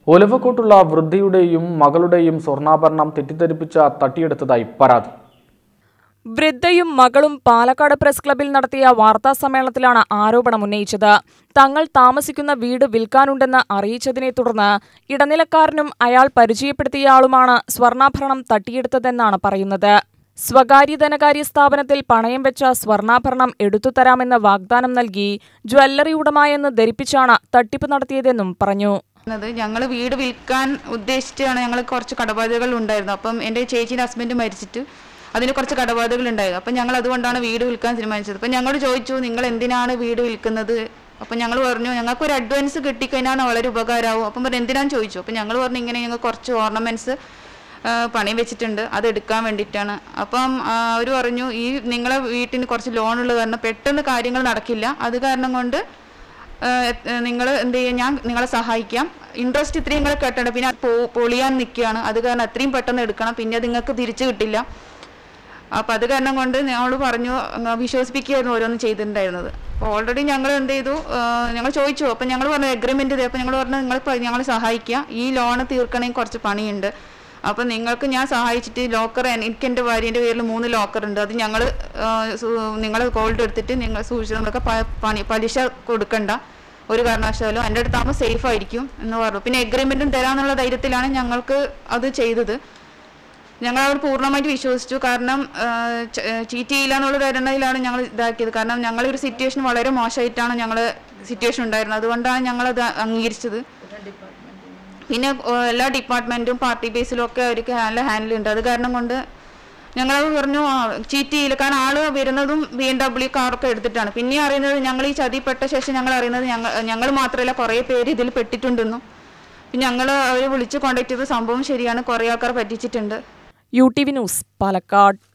ഒലവക്കോട്ടുള്ള വൃദ്ധയുടെയും മകളുടെയും സ്വർണ്ണാഭരണം തെറ്റിദ്ധരിപ്പിച്ച തട്ടിയെടുത്തതായി പരാതി വൃദ്ധയും മകളും പാലക്കാട് പ്രസ് ക്ലബിൽ നടത്തിയ വാർത്താ സമ്മേളനത്തിലാണ് ആരോപണം ഉന്നയിച്ചത് തങ്ങൾ താമസിക്കുന്ന വീട് വിൽക്കാനുണ്ടെന്ന് അറിയിച്ചതിനെ തുടർന്ന് ഇടനിലക്കാരനും അയാൾ പരിചയപ്പെടുത്തിയ ആളുമാണ് സ്വർണ്ണാഭരണം തട്ടിയെടുത്തതെന്നാണ് പറയുന്നത് സ്വകാര്യ ധനകാര്യ സ്ഥാപനത്തിൽ പണയം വെച്ച സ്വർണ്ണാഭരണം എടുത്തുതരാമെന്ന് വാഗ്ദാനം നൽകി ജ്വല്ലറി ഉടമയെന്ന് ധരിപ്പിച്ചാണ് തട്ടിപ്പ് നടത്തിയതെന്നും പറഞ്ഞു ഞങ്ങൾ വീട് വിൽക്കാൻ ഉദ്ദേശിച്ചാണ് ഞങ്ങൾ കുറച്ച് കടബാധ്യതകൾ ഉണ്ടായിരുന്നു അപ്പം എൻ്റെ ചേച്ചീൻ്റെ ഹസ്ബൻഡ് മരിച്ചിട്ട് അതിന് കുറച്ച് കടബാധ്യതകൾ ഉണ്ടായിരുന്നു അപ്പം ഞങ്ങൾ അതുകൊണ്ടാണ് വീട് വിൽക്കാൻ തീരുമാനിച്ചത് അപ്പം ഞങ്ങളോട് ചോദിച്ചു നിങ്ങൾ എന്തിനാണ് വീട് വിൽക്കുന്നത് അപ്പം ഞങ്ങൾ പറഞ്ഞു ഞങ്ങൾക്ക് ഒരു അഡ്വാൻസ് കിട്ടിക്കഴിഞ്ഞാൽ വളരെ ഉപകാരമാവും അപ്പം പറഞ്ഞു എന്തിനാന്ന് ചോദിച്ചു അപ്പം ഞങ്ങൾ പറഞ്ഞു ഇങ്ങനെ ഞങ്ങൾ കുറച്ച് ഓർണമെൻറ്റ്സ് പണയം വെച്ചിട്ടുണ്ട് അത് എടുക്കാൻ വേണ്ടിയിട്ടാണ് അപ്പം അവർ പറഞ്ഞു ഈ നിങ്ങളെ വീട്ടിന് കുറച്ച് ലോൺ ഉള്ളത് കാരണം പെട്ടെന്ന് കാര്യങ്ങൾ നടക്കില്ല അത് കാരണം കൊണ്ട് നിങ്ങൾ എന്ത് ചെയ്യുക ഞാൻ നിങ്ങളെ സഹായിക്കാം ഇൻട്രസ്റ്റ് ഇത്രയും നിങ്ങൾ കെട്ടണം പിന്നെ അത് പോ- പൊളിയാൻ നിൽക്കുകയാണ് അത് കാരണം അത്രയും പെട്ടെന്ന് എടുക്കണം പിന്നെ അത് നിങ്ങൾക്ക് തിരിച്ചു കിട്ടില്ല അപ്പം അത് കാരണം കൊണ്ട് ഞങ്ങൾ പറഞ്ഞു അങ്ങ് വിശ്വസിപ്പിക്കുകയായിരുന്നു ഓരോന്ന് ചെയ്തിട്ടുണ്ടായിരുന്നത് അപ്പോൾ ഓൾറെഡി ഞങ്ങൾ എന്ത് ചെയ്തു ഞങ്ങൾ ചോദിച്ചു അപ്പം ഞങ്ങൾ പറഞ്ഞു എഗ്രിമെൻറ്റ് ചെയ്തു അപ്പം ഞങ്ങൾ പറഞ്ഞു നിങ്ങൾ ഞങ്ങൾ സഹായിക്കുക ഈ ലോണ് തീർക്കണമെങ്കിൽ കുറച്ച് പണിയുണ്ട് അപ്പം നിങ്ങൾക്ക് ഞാൻ സഹായിച്ചിട്ട് ലോക്കർ എനിക്ക് എൻ്റെ ഭാര്യേൻ്റെ പേരിൽ മൂന്ന് ലോക്കർ ഉണ്ട് അത് ഞങ്ങൾ നിങ്ങൾ ഗോൾഡ് എടുത്തിട്ട് നിങ്ങൾ സൂക്ഷിച്ച് നമ്മൾക്ക് പ- പണി പലിശ കൊടുക്കണ്ട ഒരു കാരണവശാലും എൻ്റെ അടുത്താകുമ്പോൾ സേഫ് ആയിരിക്കും എന്ന് പറഞ്ഞു പിന്നെ എഗ്രിമെൻറ്റും തരാമെന്നുള്ള ധൈര്യത്തിലാണ് ഞങ്ങൾക്ക് അത് ചെയ്തത് ഞങ്ങൾ അവർ പൂർണ്ണമായിട്ട് വിശ്വസിച്ചു കാരണം ചീറ്റ് ചെയ്യില്ല എന്നുള്ള ധാരണയിലാണ് ഞങ്ങൾ ഇതാക്കിയത് കാരണം ഞങ്ങളെ ഒരു സിറ്റുവേഷൻ വളരെ മോശമായിട്ടാണ് ഞങ്ങൾ സിറ്റുവേഷൻ ഉണ്ടായിരുന്നത് അതുകൊണ്ടാണ് ഞങ്ങളത് അംഗീകരിച്ചത് പിന്നെ ഏഹ്, എല്ലാ ഡിപ്പാർട്ട്മെൻറ്റും പാർട്ടി ബേസിലും ഒക്കെ അവർക്ക് നല്ല ഹാൻഡിൽ ഉണ്ട് അത് കാരണം കൊണ്ട് ഞങ്ങൾ പറഞ്ഞു ചീറ്റ് ചെയ്യില്ല കാരണം ആള് വരുന്നതും ബി എം ഡബ്ല്യു കാറൊക്കെ എടുത്തിട്ടാണ് പിന്നെ അറിയുന്നത് ഞങ്ങൾ ഈ ചതിപ്പെട്ട ശേഷം ഞങ്ങൾ അറിയുന്നത് ഞങ്ങൾ ഞങ്ങൾ മാത്രമല്ല കുറേ പേര് ഇതിൽ പെട്ടിട്ടുണ്ടെന്നും പിന്നെ ഞങ്ങൾ അവർ വിളിച്ച് കോണ്ടാക്ട് ചെയ്ത സംഭവം ശരിയാണ് കുറേ ആൾക്കാർ പറ്റിച്ചിട്ടുണ്ട് U T V news Palakkad